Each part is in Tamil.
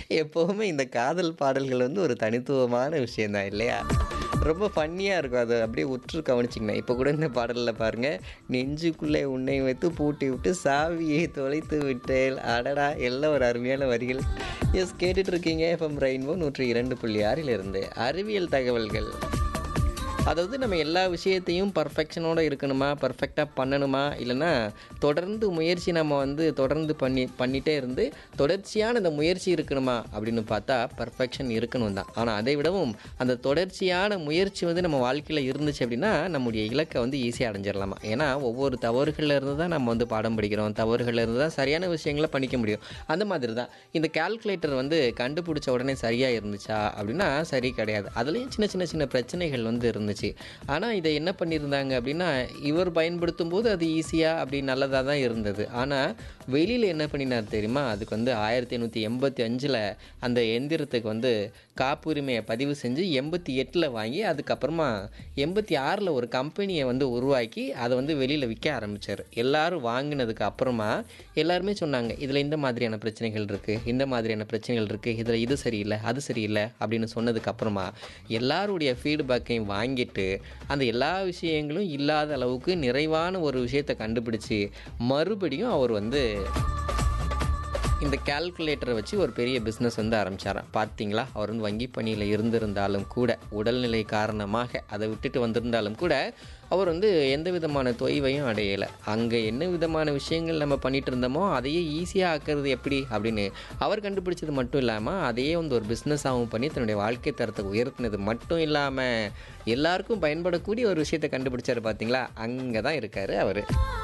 எப்பவுமே இந்த காதல் பாடல்கள் வந்து ஒரு தனித்துவமான விஷயம் தான் இல்லையா? ரொம்ப ஃபன்னியா இருக்கும். அத அப்படியே உற்று கவனிச்சிங்கன்னா, இப்போ கூட இந்த பாடல்ல பாருங்க, "நெஞ்சுக்குள்ளே உன்னை வைத்து பூட்டிவிட்டு சாவியை தொலைத்து விட்டேன்." அடடா! எல்லாம் ஒரு அருமையான வரிகள். எஸ் கேட்டுட்டு இருக்கீங்க எஃப்எம் ரெயின்போ 102.6 இலிருந்து அறிவியல் தகவல்கள். அதாவது நம்ம எல்லா விஷயத்தையும் பெர்ஃபெக்ஷனோட இருக்கணுமா? பெர்ஃபெக்ட்டா பண்ணணுமா? இல்லன்னா தொடர்ந்து முயற்சி நம்ம வந்து தொடர்ந்து பண்ணி பண்ணிட்டே இருந்து தொடர்ச்சியான அந்த முயற்சி இருக்கணுமா? அப்படின்னு பார்த்தா பெர்ஃபெக்ஷன் இருக்கணும் தான். ஆனா அதை விடவும் அந்த தொடர்ச்சியான முயற்சி வந்து நம்ம வாழ்க்கையில இருந்துச்சு அப்படின்னா, நம்முடைய இலக்க வந்து ஈஸியா அடைஞ்சிரலாமா. ஏன்னா ஒவ்வொரு தவறுகள்ல இருந்து தான் நம்ம வந்து பாடம் படிக்கிறோம். தவறுகள்ல இருந்து தான் சரியான விஷயங்கள பண்ணிக்க முடியும். அந்த மாதிரி தான் இந்த கால்குலேட்டர் வந்து கண்டுபிடிச்ச உடனே சரியா இருந்துச்சா? அப்படின்னா சரி கிடையாது. அதுலயும் சின்ன சின்ன சின்ன பிரச்சனைகள் வந்து இருந்துச்சு. ஆனா இத என்ன பண்ணியிருந்தாங்க அப்படின்னா, இவர் பயன்படுத்தும்போது அது ஈஸியா அப்படி நல்லதா தான் இருந்தது. ஆனா வெளியில என்ன பண்ணினார் தெரியுமா? அதுக்கு வந்து 1885ல அந்த எந்திரத்துக்கு வந்து காப்புரிமைய பதிவு செஞ்சு 88ல வாங்கி, அதுக்கப்புறமா 86ல ஒரு கம்பெனிய வந்து உருவாக்கி, அத வந்து வெளியில விக்க ஆரம்பிச்சாரு. எல்லாரும் வாங்குனதுக்கு அப்புறமா எல்லாருமே சொன்னாங்க, "இதுல இந்த மாதிரியான பிரச்சனைகள் இருக்கு. இந்த மாதிரியான பிரச்சனைகள் இருக்கு. இதுல இது சரியில்ல, அது சரியில்ல." அப்படின்னு சொன்னதுக்கு அப்புறமா எல்லாருடைய ஃபீட்பேக்கையும் வாங்கிட்டு, அந்த எல்லா விஷயங்களும் இல்லாத அளவுக்கு நிறைவான ஒரு விஷயத்த கண்டுபிடிச்சு, மறுபடியும் அவர் வந்து இந்த கால்குலேட்டர வச்சு ஒரு பெரிய பிசினஸ் வந்து ஆரம்பிச்சாராம். பார்த்தீங்களா? அவர் வந்து வங்கி பணியில இருந்திருந்தாலும் கூட, உடல்நிலை காரணமாக அத விட்டுட்டு வந்திருந்தாலும் கூட, அவர் வந்து எந்த விதமான தொய்வையும் அடையல. அங்க என்ன விதமான விஷயங்கள் நம்ம பண்ணிட்டு இருந்தோமோ, அதையே ஈஸியா ஆக்குறது எப்படி? அப்படின்னு அவர் கண்டுபிடிச்சது மட்டும் இல்லாம, அதையே வந்து ஒரு பிசினஸாவும் பண்ணி தன்னுடைய வாழ்க்கை தரத்த உயர்த்தினது மட்டும் இல்லாம, எல்லாருக்கும் பயன்படக்கூடிய ஒரு விஷயத்த கண்டுபிடிச்சாரு பார்த்தீங்களா? அங்க தான் இருக்காரு அவரு.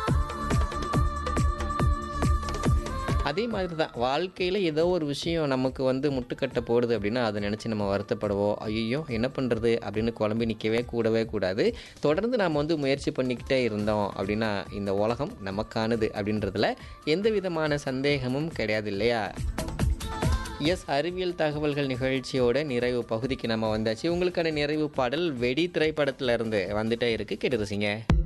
அதே மாதிரி தான் வாழ்க்கையில ஏதோ ஒரு விஷயம் நமக்கு வந்து முட்டுக்கட்ட போடுது அப்படின்னா, அத நினைச்சு நம்ம வருத்தப்படவோ, "ஐயய்யோ! என்ன பண்றது?" அப்படின்னு குழம்பி நிக்கவே கூடவே கூடாது. தொடர்ந்து நாம வந்து முயற்சி பண்ணிக்கிட்டே இருந்தோம் அப்படின்னா, இந்த உலகம் நமக்கானது அப்படின்றதுல எந்த விதமான சந்தேகமும் கிடையாது இல்லையா? எஸ் அறிவியல் தகவல்கள் நிகழ்ச்சியோட நிறைவு பகுதிக்கு நம்ம வந்தாச்சு. உங்களுக்கான நிறைவு பாடல் "வெடி" திரைப்படத்துல இருந்து வந்துட்டே இருக்கு. கேட்டு ரசிங்க.